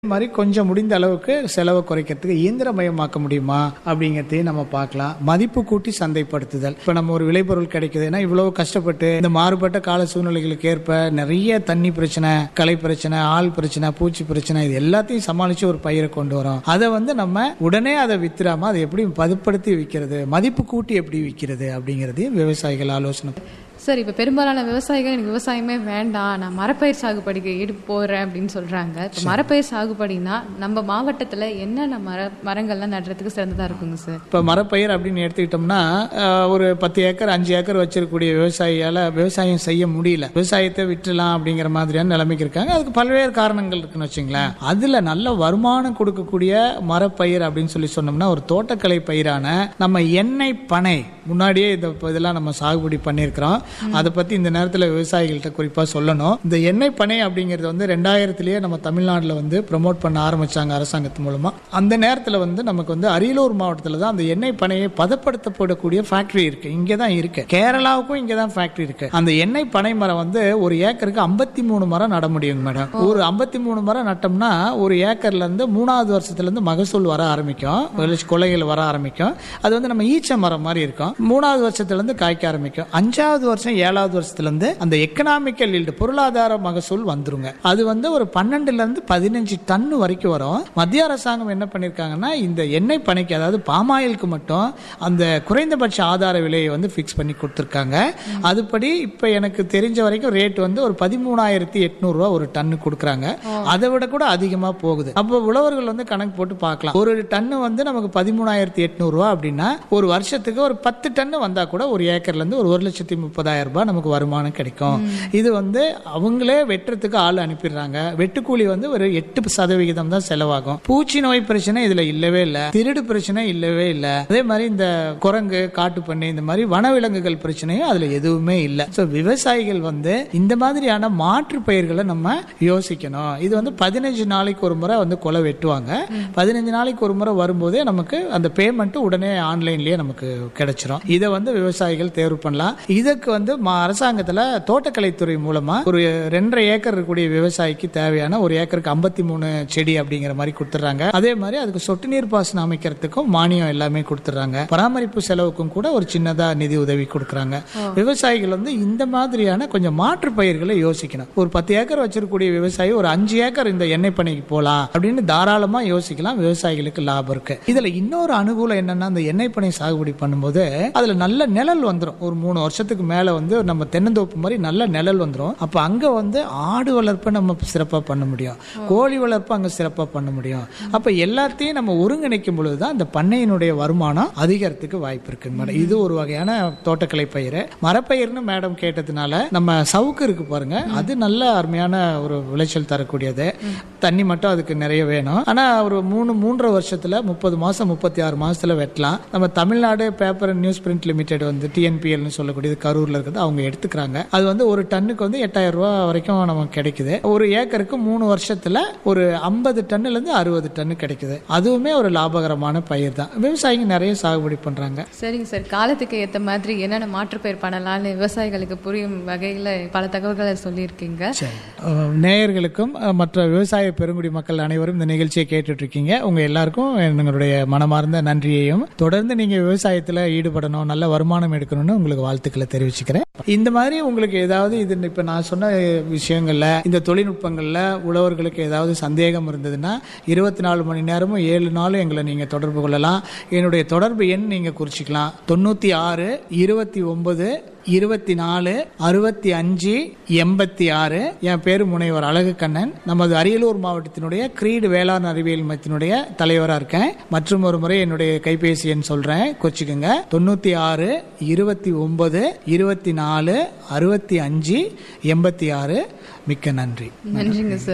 மாதிரி கொஞ்சம் முடிந்த அளவுக்கு செலவை குறைக்கிறதுக்கு இயந்திரமயமாக்க முடியுமா அப்படிங்கிறதையும் நம்ம பார்க்கலாம் மதிப்பு கூட்டி சந்தைப்படுத்துதல் இப்போ நம்ம ஒரு விளைபொருள் கிடைக்குதுன்னா இவ்வளவு கஷ்டப்பட்டு இந்த மாறுபட்ட கால சூழ்நிலைகளுக்கு ஏற்ப நிறைய தண்ணி பிரச்சனை கலை பிரச்சனை ஆள் பிரச்சனை பூச்சி பிரச்சனை இது எல்லாத்தையும் சமாளிச்சு ஒரு பயிரை கொண்டு வரோம் அதை வந்து நம்ம உடனே அதை வித்துறாம அதை எப்படி பதப்படுத்தி விற்கிறது மதிப்பு கூட்டி எப்படி விற்கிறது அப்படிங்கிறதையும் விவசாயிகள் ஆலோசனை சார் இப்போ பெரும்பாலான விவசாயிகள் எனக்கு விவசாயமே வேண்டாம் நான் மரப்பயிர் சாகுபடிக்கு ஈடு போகிறேன் அப்படின்னு சொல்கிறாங்க இப்போ மரப்பயிர் சாகுபடினா நம்ம மாவட்டத்தில் என்னென்ன மர மரங்கள்லாம் நடுறதுக்கு சிறந்ததாக இருக்குங்க சார் இப்போ மரப்பயிர் அப்படின்னு எடுத்துக்கிட்டோம்னா அஹ், ஒரு பத்து ஏக்கர் அஞ்சு ஏக்கர் வச்சிருக்கக்கூடிய விவசாயியால விவசாயம் செய்ய முடியல விவசாயத்தை விட்டுலாம் அப்படிங்கிற மாதிரியான நிலைமைக்கு இருக்காங்க அதுக்கு பல்வேறு காரணங்கள் இருக்குன்னு வச்சுங்களேன் அதுல நல்ல வருமானம் கொடுக்கக்கூடிய மரப்பயிர் அப்படின்னு சொல்லி சொன்னோம்னா ஒரு தோட்டக்கலை பயிரான நம்ம எண்ணெய் பனை முன்னாடியே இந்த இதெல்லாம் நம்ம சாகுபடி பண்ணியிருக்கிறோம் அதை பத்தி இந்த நேரத்தில் விவசாயிகள்கிட்ட குறிப்பா சொல்லணும் இந்த எண்ணெய் பனை அப்படிங்கிறது வந்து ரெண்டாயிரத்திலேயே நம்ம தமிழ்நாட்டில் வந்து ப்ரமோட் பண்ண ஆரம்பிச்சாங்க அரசாங்கத்து மூலமா அந்த நேரத்தில் வந்து நமக்கு வந்து அரியலூர் மாவட்டத்தில் தான் அந்த எண்ணெய் பனையை பதப்படுத்தப்படக்கூடிய ஃபேக்டரி இருக்கு இங்கே தான் இருக்கு கேரளாவுக்கும் இங்கே தான் ஃபேக்டரி இருக்கு அந்த எண்ணெய் பனை மரம் வந்து ஒரு ஏக்கருக்கு ஐம்பத்தி மூணு மரம் நட முடியும் மேடம் ஒரு ஐம்பத்தி மூணு மரம் நட்டோம்னா ஒரு ஏக்கர்ல இருந்து மூணாவது வருஷத்துல இருந்து மகசூல் வர ஆரம்பிக்கும் வெளிச்ச கொலைகள் வர ஆரம்பிக்கும் அது வந்து நம்ம ஈச்ச மரம் மாதிரி இருக்கும் மூணாவது வருஷத்துல இருந்து காய்க்க ஆரம்பிக்கும் அஞ்சாவது வருஷம் ஏழாவது வருஷத்துல இருந்து அந்த எக்கனாமிக்கல் ஈல்டு பொருளாதார மகசூல் வந்துருங்க அது வந்து ஒரு பன்னெண்டுல இருந்து பதினஞ்சு டன் வரைக்கும் வரும் மத்திய அரசாங்கம் என்ன பண்ணிருக்காங்கன்னா இந்த எண்ணெய் பனைக்கு அதாவது பாமாயிலுக்கு மட்டும் அந்த குறைந்தபட்ச ஆதார விலையை வந்து ஃபிக்ஸ் பண்ணி கொடுத்துருக்காங்க அதுபடி இப்போ எனக்கு தெரிஞ்ச வரைக்கும் ரேட் வந்து ஒரு பதிமூணாயிரத்தி எட்நூறுரூவா ஒரு டன்னு கொடுக்குறாங்க அதை விட கூட அதிகமாக போகுது அப்போ உழவர்கள் வந்து கணக்கு போட்டு பார்க்கலாம் ஒரு டன்னு வந்து நமக்கு பதிமூணாயிரத்தி எட்நூறுரூவா அப்படின்னா ஒரு வருஷத்துக்கு ஒரு பத்து டன்னு வந்தா கூட ஒரு ஏக்கர்ல இருந்து ஒரு ஒரு லட்சத்தி முப்பதாயிரம் ரூபாய் நமக்கு வருமானம் கிடைக்கும் இது வந்து அவங்களே வெட்டுறதுக்கு ஆள் அனுப்பிடுறாங்க வெட்டுக்கூலி வந்து ஒரு எட்டு சதவிகிதம் தான் செலவாகும் பூச்சி நோய் பிரச்சனை இதுல இல்லவே இல்லை திருடு பிரச்சனை இல்லவே இல்லை அதே மாதிரி இந்த குரங்கு காட்டுப்பண்ணி இந்த மாதிரி வனவிலங்குகள் பிரச்சனையும் அதுல எதுவுமே இல்லை ஸோ விவசாயிகள் வந்து இந்த மாதிரியான மாற்று பயிர்களை நம்ம யோசிக்கணும் இது வந்து பதினஞ்சு நாளைக்கு ஒரு முறை வந்து கொலை வெட்டுவாங்க பதினஞ்சு நாளைக்கு ஒரு முறை வரும்போதே நமக்கு அந்த பேமெண்ட் உடனே ஆன்லைன்லயே நமக்கு கிடைச்சிரும் இதை வந்து விவசாயிகள் தேர்வு பண்ணலாம் இதுக்கு வந்து ம- அரசாங்கத்துல தோட்டக்கலைத்துறை மூலமா ஒரு ரெண்டரை ஏக்கர் இருக்கக்கூடிய விவசாயிக்கு தேவையான ஒரு ஏக்கருக்கு ஐம்பத்தி மூணு செடி அப்படிங்கிற மாதிரி கொடுத்துட்றாங்க அதே மாதிரி அதுக்கு சொட்டு நீர் பாசனம் அமைக்கிறதுக்கும் மானியம் எல்லாமே கொடுத்துட்றாங்க பராமரிப்பு செலவுக்கும் கூட ஒரு சின்னதா நிதி உதவி கொடுக்குறாங்க விவசாயிகள் வந்து இந்த மாதிரியான கொஞ்சம் மாற்று பயிர்களை யோசிக்கணும் ஒரு பத்து ஏக்கர் வச்சிருக்கக்கூடிய விவசாயி ஒரு அஞ்சு ஏக்கர் இந்த எண்ணெய் பண்ணைக்கு போலாம் அப்படின்னு தாராளமா யோசிக்கலாம் விவசாயிகளுக்கு லாபம் இருக்கு இதுல இன்னொரு அனுகூலம் என்னன்னா அந்த எண்ணெய் பண்ணை சாகுபடி பண்ணும்போது அதுல நல்ல நிழல் வந்துடும் ஒரு மூணு வருஷத்துக்கு மேல வந்து நம்ம தென்னந்தோப்பு மாதிரி நல்ல நிழல் வந்துடும் அப்ப அங்க வந்து ஆடு வளர்ப்பை நம்ம சிறப்பா பண்ண முடியும் கோழி வளர்ப்பு அங்க சிறப்பா பண்ண முடியும் அப்ப எல்லாத்தையும் நம்ம ஒருங்கிணைக்கும் பொழுதுதான் இந்த பண்ணையினுடைய வருமானம் அதிகரித்துக்கு வாய்ப்பு இருக்குங்க மேடம் இது ஒரு வகையான தோட்டக்கலை பயிர் மரப்பயிர்னு மேடம் கேட்டதுனால நம்ம சவுக்கு இருக்கு பாருங்க அது நல்ல அருமையான ஒரு விளைச்சல் தரக்கூடியது தண்ணி மட்டும் அதுக்கு நிறைய வேணும் ஆனா ஒரு மூணு மூன்றரை வருஷத்துல முப்பது மாசம் முப்பத்தி ஆறு மாசத்துல வெட்டலாம் நம்ம Tamil Nadu paper and news print limited வந்து டிஎன்பிஎல்னு சொல்லக்கூடியது கரூர்ல இருக்குது அவங்க எடுத்துக்கிறாங்க அது வந்து ஒரு டன்னுக்கு வந்து எட்டாயிரம் ரூபாய் வரைக்கும் நமக்கு கிடைக்குது ஒரு ஏக்கருக்கு மூணு வருஷத்துல ஒரு ஐம்பது டன்னுல இருந்து அறுபது டன்னு கிடைக்குது அதுவுமே ஒரு லாபகரமான பயிர் தான் விவசாயிங்க நிறைய சாகுபடி பண்றாங்க சரிங்க சார் காலத்துக்கு ஏற்ற மாதிரி என்னென்ன மாற்றுப்பயிர் பண்ணலாம்னு விவசாயிகளுக்கு புரியும் வகையில் பல தகவல்களை சொல்லியிருக்கீங்க சரி அஹ் நேயர்களுக்கும் அஹ் மற்ற விவசாய பெருங்குடி மக்கள் அனைவரும் இந்த நிகழ்ச்சியை கேட்டுட்டு இருக்கீங்க உங்க எல்லாருக்கும் எங்களுடைய மனமார்ந்த நன்றியையும் தொடர்ந்து நீங்க விவசாயத்துல ஈடுபடணும் நல்ல வருமானம் எடுக்கணும்னு உங்களுக்கு வாழ்த்துக்களை தெரிவிச்சுக்கிறேன் இந்த மாதிரி உங்களுக்கு ஏதாவது இது இப்ப நான் சொன்ன விஷயங்கள்ல இந்த தொழில்நுட்பங்கள்ல உழவர்களுக்கு ஏதாவது சந்தேகம் இருந்ததுன்னா இருபத்தி நாலு மணி நேரமும் ஏழு நாளும் எங்களை நீங்க தொடர்பு கொள்ளலாம் என்னுடைய தொடர்பு எண் நீங்க குறிச்சிக்கலாம் தொண்ணூத்தி ஆறு இருபத்தி ஒன்பது இருபத்தி நாலு அறுபத்தி அஞ்சு எண்பத்தி ஆறு என் பேரு முனைவர் அழகு கண்ணன் நமது அரியலூர் மாவட்டத்தினுடைய கிரீடு வேளாண் அறிவியல் மையத்தினுடைய தலைவராக இருக்கேன் மற்றும் ஒரு முறை என்னுடைய கைபேசி எண் சொல்றேன் கொச்சிக்குங்க தொண்ணூத்தி ஆறு இருபத்தி ஒன்பது இருபத்தி நாலு அறுபத்தி அஞ்சு எண்பத்தி ஆறு மிக்க நன்றி நன்றிங்க சார்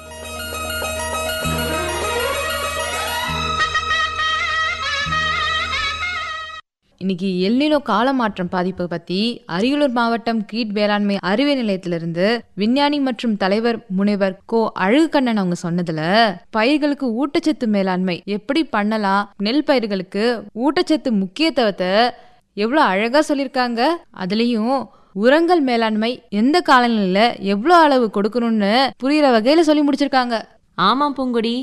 இன்னைக்கு எல்னினோ காலமாற்றம் பாதிப்பை பத்தி அரியலூர் மாவட்டம் கீட் வேளாண்மை அறிவியல் நிலையத்திலிருந்து விஞ்ஞானி மற்றும் தலைவர் முனைவர் கோ அழகுகண்ணன் அவங்க சொன்னதுல பயிர்களுக்கு ஊட்டச்சத்து மேலாண்மை எப்படி பண்ணலாம் நெல் பயிர்களுக்கு ஊட்டச்சத்து முக்கியத்துவத்தை எவ்வளவு அழகா சொல்லியிருக்காங்க அதுலயும் உரங்கள் மேலாண்மை எந்த காலநிலையில எவ்வளவு அளவு கொடுக்கணும்னு புரியுற வகையில சொல்லி முடிச்சிருக்காங்க ஆமா பூங்குடி